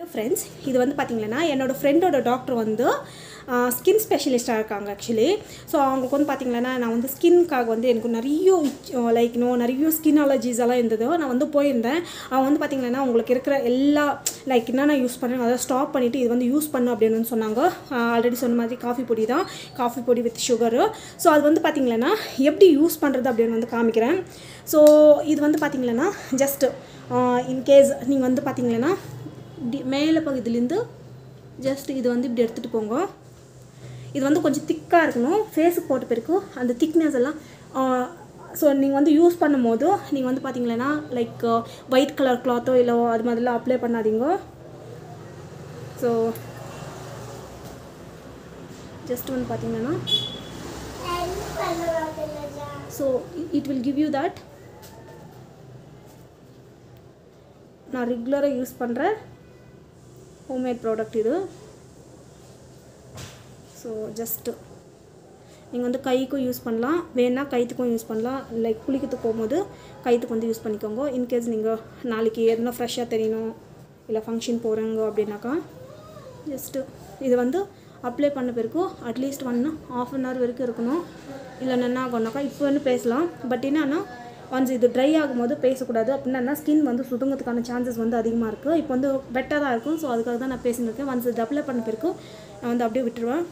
friends இது வந்து பார்த்தீங்கன்னா என்னோடய ஃப்ரெண்டோட டாக்டர் வந்து ஸ்கின் ஸ்பெஷலிஸ்ட்டாக இருக்காங்க ஆக்சுவலி ஸோ அவங்களுக்கு வந்து பார்த்தீங்கன்னா நான் வந்து ஸ்கின்காக வந்து எனக்கு நிறைய லைக் நோ நிறைய ஸ்கின் அலர்ஜிஸ் எல்லாம் இருந்தது நான் வந்து போயிருந்தேன் அவங்க வந்து பார்த்தீங்கன்னா உங்களுக்கு இருக்கிற எல்லா லைக் என்னென்ன யூஸ் பண்ணுறேன் அதை ஸ்டாப் பண்ணிவிட்டு இது வந்து யூஸ் பண்ணு அப்படின்னு வந்து சொன்னாங்க ஆல்ரெடி சொன்ன மாதிரி காஃபி பொடி தான் காஃபி பொடி வித் சுகரு ஸோ அது வந்து பார்த்தீங்கன்னா எப்படி யூஸ் பண்ணுறது அப்படின்னு வந்து காமிக்கிறேன் ஸோ இது வந்து பார்த்தீங்கன்னா ஜஸ்ட் இன்கேஸ் நீங்கள் வந்து பார்த்தீங்கன்னா இப்படி மேலே பகுதியிலேருந்து ஜஸ்ட் இது வந்து இப்படி எடுத்துகிட்டு போங்க இது வந்து கொஞ்சம் திக்காக இருக்கணும் ஃபேஸுக்கு போட்ட பிறகு அந்த திக்னஸ் எல்லாம் ஸோ நீங்கள் வந்து யூஸ் பண்ணும்போது நீங்கள் வந்து பார்த்தீங்கன்னா லைக் ஒயிட் கலர் கிளாத்தோ இல்லை அது மாதிரிலாம் அப்ளை பண்ணாதீங்க ஸோ ஜஸ்ட் வந்து பார்த்தீங்கன்னா so it will give you that நான் ரெகுலராக யூஸ் பண்ணுற ஹோம்மேட் ப்ராடக்ட் இது ஸோ ஜஸ்ட்டு நீங்கள் வந்து கைக்கும் யூஸ் பண்ணலாம் வேணால் கைத்துக்கும் யூஸ் பண்ணலாம் லைக் குளிக்கிறதுக்கு போகும்போது கைத்துக்கு வந்து யூஸ் பண்ணிக்கோங்க இன்கேஸ் நீங்கள் நாளைக்கு எதுனா ஃப்ரெஷ்ஷாக தெரியணும் இல்லை ஃபங்க்ஷன் போகிறோங்க அப்படின்னாக்கா ஜஸ்ட்டு இது வந்து அப்ளை பண்ண பிறகு at least one of an hour வரைக்கும் இருக்கணும் இல்லை என்ன ஆகும்னாக்கா இப்போ வந்து பேசலாம் பட் என்னன்னா ஒன்ஸ் இது ட்ரை ஆகும்போது பேசக்கூடாது அப்படின்னா ஸ்கின் வந்து சுதுங்கிறதுக்கான சான்சஸ் வந்து அதிகமாக இருக்குது இப்போ வந்து பெட்டராக தான் இருக்கும் ஸோ அதுக்காக தான் நான் பேசியிருக்கேன் ஒன்ஸ் இது அப்ளை பண்ண பிறகு நான் வந்து அப்படியே விட்டுருவேன்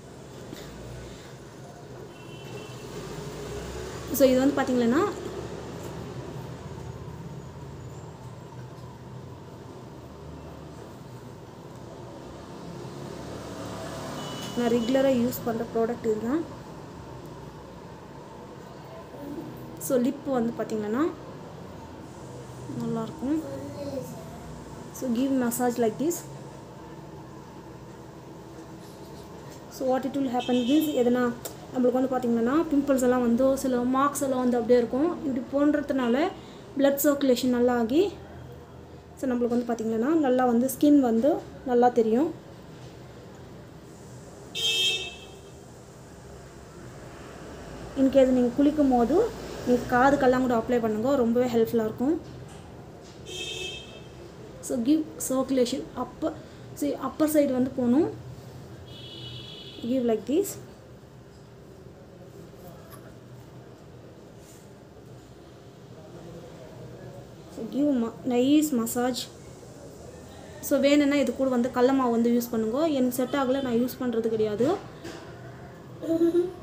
ஸோ இது வந்து பார்த்தீங்கன்னா நான் ரெகுலராக யூஸ் பண்ணுற ப்ராடக்ட் இதுதான் ஸோ லிப் வந்து பார்த்திங்கன்னா நல்லாயிருக்கும் so give massage like this so what it will happen means எதனா நம்மளுக்கு வந்து பார்த்திங்கன்னா பிம்பிள்ஸ் எல்லாம் வந்து சில மார்க்ஸ் எல்லாம் வந்து அப்படியே இருக்கும் இப்படி போன்றதுனால பிளட் சர்க்குலேஷன் நல்லா ஆகி ஸோ நம்மளுக்கு வந்து பார்த்திங்கன்னா நல்லா வந்து ஸ்கின் வந்து நல்லா தெரியும் இன்கேஸ் நீங்கள் குளிக்கும் போது நீங்கள் காதுக்கெல்லாம் கூட அப்ளை பண்ணுங்க ரொம்பவே ஹெல்ப்ஃபுல்லாக இருக்கும் ஸோ கிவ் சர்க்குலேஷன் அப்பர் சரி அப்பர் சைடு வந்து போகணும் give like this give me nice massage so வேணும்னா இது கூட வந்து கடல மாவு வந்து யூஸ் பண்ணுங்க எனக்கு செட் ஆகலை நான் யூஸ் பண்ணுறது கிடையாது